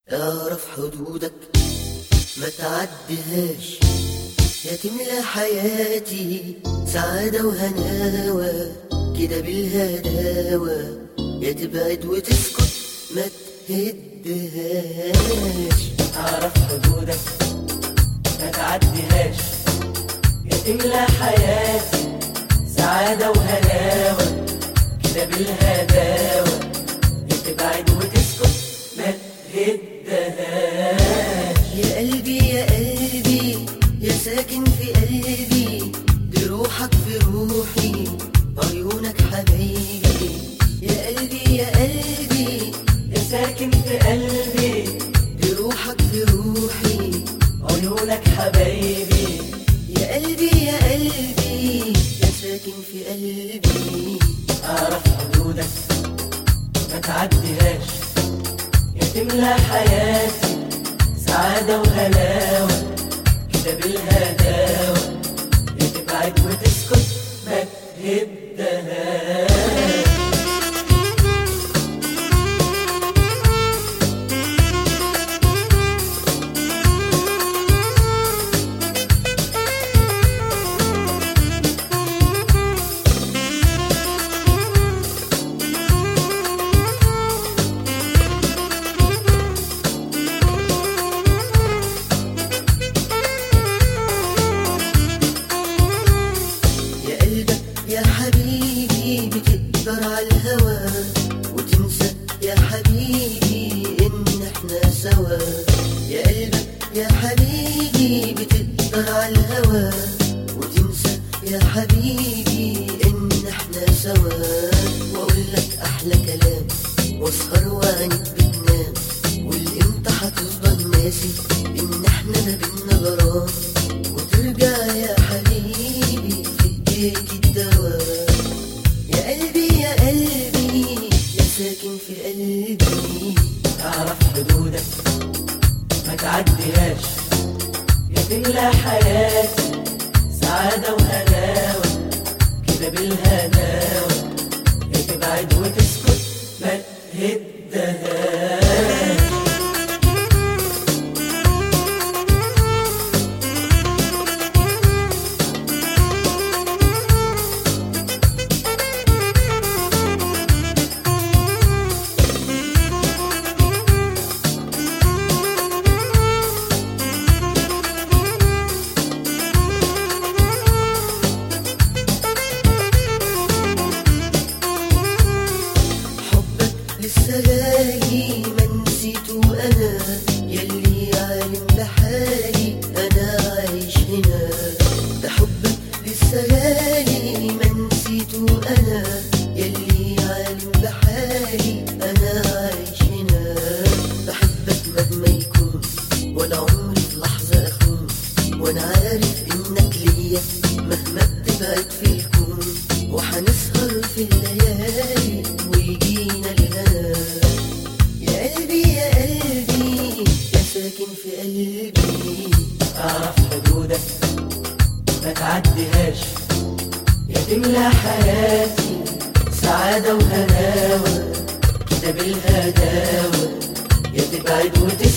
اعرف حدودك ما تعديهاش يا تملى حياتي سعادة وهناوة كده بالهداوة يا تبعد وتسكت ما تهدهاش اعرف حدودك ما تعديهاش يا تملى حياتي سعادة وهلاوة كده بالهداوة يا تبعد وتسكت ما تهدهاش يا قلبي يا قلبي يا ساكن في قلبي دي روحك في روحي عيونك حبايبي يا قلبي يا قلبي يا ساكن في قلبي دي روحك في روحي عيونك حبايبي يا قلبي يا قلبي يا ساكن في قلبي اعرف حدودك ما تعديهاش يا تملى حياتي سعادة وهلاوة كده بالهداوة يا تبعد وتسكت ما تهدهاش يا قلبك يا حبيبي بتقدر على الهوى وتنسى يا حبيبي ان احنا سوا يا قلبك يا حبيبي بتقدر على الهوى وتنسى يا حبيبي ان احنا سوا واقول لك احلى كلام واسهر وعينك بتنام والامتى هتفضل ناسي ان احنا ما بينا غرام وترجع يا حبيبي في ايديك الدواء يا قلبي يا قلبي يا ساكن في قلبي اعرف حدودك ما تعديهاش يا تملى حياتي سعادة وهلاوة كده بالهداوة يا تبعد وتسكت ما تهدهاش حبك لسه غالي ما نسيته انا يلي عالم بحالي انا عايش هنا ده حبك لسه غالي ما نسيته انا يلي عالم بحالي انا عايش هنا بحبك مهما يكون ولا عمري في لحظة اخون وانا عارف انك ليا مهما بتبعد في الكون وحنسهر في الليالي ويجينا الهنا يا قلبي يا قلبي يا ساكن في قلبي اعرف حدودك ما تعديهاش يا تملى حياتي سعادة وهلاوة كده بالهداوة يا تبعد وتسكت